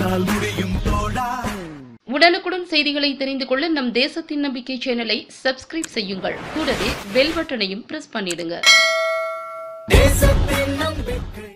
உன்னால் முடியும் தோழா உடனுக்குடன் செய்திகளை தெரிந்து கொள்ள நம் தேசத்தின் நம்பிக்கை சேனலை சப்ஸ்கிரைப் செய்யுங்கள் கூடவே பெல் பட்டனையும் பிரஸ் பண்ணிடுங்க தேசத்தின் நம்பிக்கை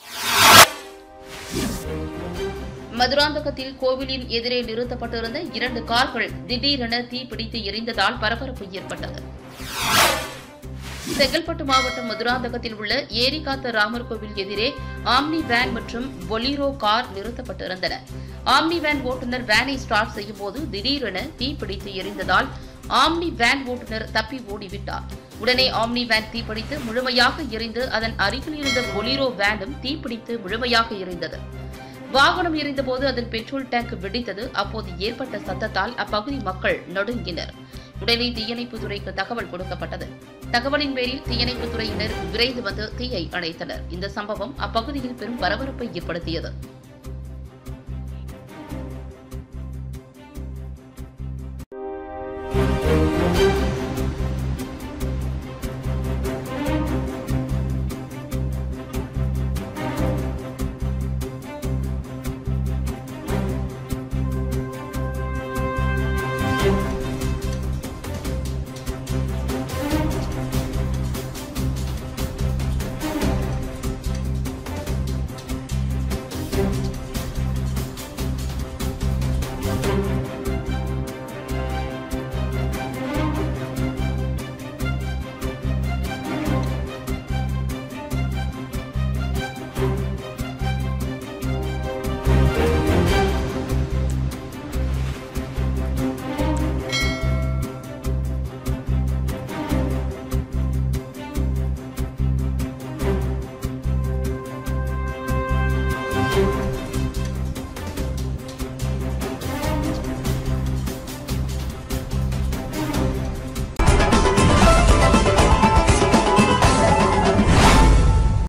மதுராந்தகத்தில் கோவிலின் எதிரே நிறுத்தப்பட்டிருந்த இரண்டு கார்கள் திடீரென தீப்பிடித்து எரிந்ததால் பரபரப்பு ஏற்பட்டது செங்கல்பட்டு மாவட்டம் மதுராந்தகத்தில் உள்ள ஏரிகாத்த ராமர் கோவில் எதிரே ஆம்னி வேன் மற்றும் பொலிரோ கார் நிறுத்தப்பட்டிருந்தன ஆம்னி வேன் ஓட்டுநர் வேனை ஸ்டார்ட் செய்யும் போது திடீரென தீப்பிடித்து எரிந்ததால் ஆம்னி வேன் ஓட்டுநர் தப்பி ஓடிவிட்டார் உடனே ஆம்னி வேன் தீப்பிடித்து முழுமையாக எரிந்து அதன் அருகில் இருந்த பொலிரோ வேனும் தீப்பிடித்து முழுமையாக எரிந்தது வாகனம் எரிந்தபோது அதன் பெட்ரோல் டேங்க் வெடித்தது அப்போது ஏற்பட்ட சத்தத்தால் அப்பகுதி மக்கள் நடுங்கினர் உடனே தீயணைப்புத் துறைக்கு தகவல் கொடுக்கப்பட்டது தகவலின் பேரில் தீயணைப்புத் துறையினர் விரைந்து வந்து தீயை அணைத்தனர் இந்த சம்பவம் அப்பகுதியில் பெரும் பரபரப்பை ஏற்படுத்தியது